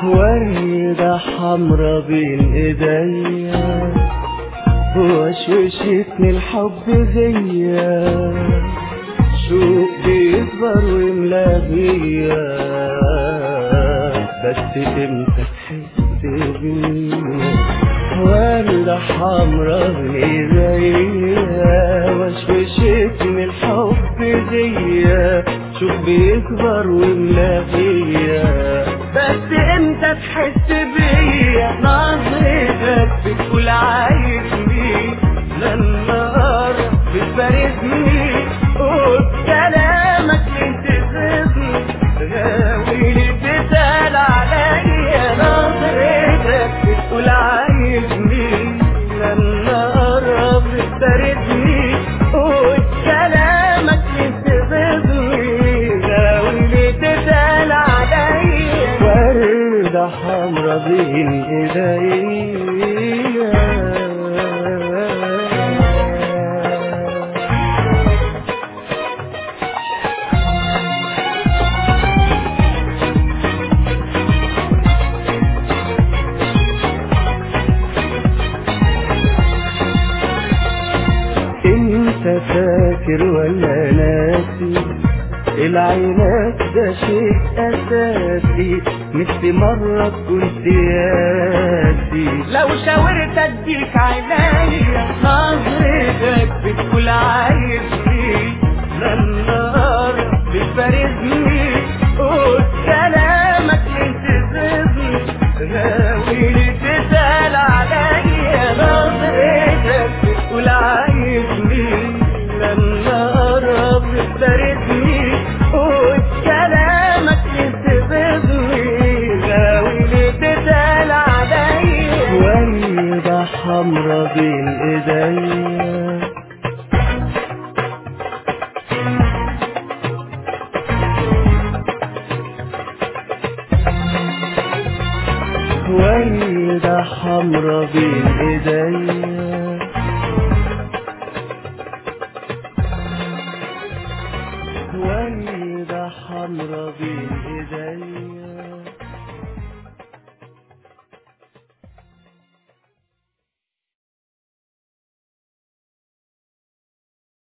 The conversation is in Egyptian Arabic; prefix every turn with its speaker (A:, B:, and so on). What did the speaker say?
A: وردة حمرا بين ايديا وشوشتني الحب غيا شوق بيكبر ويملا بيا بس امتى تحس بيا وردة حمرا بين ايديا وشوشتني الحب غيا شوق بيكبر ويملا بيا بس امتى تحس بيا نظرتك بتقول عايزني لما اقرب بتبارزني وبكلامك تنتظرني غاوي تسأل عليا نظرتك بتقول عايزني لما اقرب بتبارزني وبكلامك تنتظرني غاوي تسأل عليا وردة حمرا بين ايديا انت فاكر ولا ناسي العينات ده شيء اساسي مثل مرة كنت ياسي لو شاورت اديك عينيا نظرتك بتقول عايزني لما اقرب بتبارزني وكلامك ينتظرني غاوي تسأل عليا نظرتك بتقول عايزني لما اقرب بتبارزني وكلامك ينتظرني غاوي تسأل عليا وردة حمرا بين ايديا وردة حمرا بين ايديا وردة حمرا بين ايديا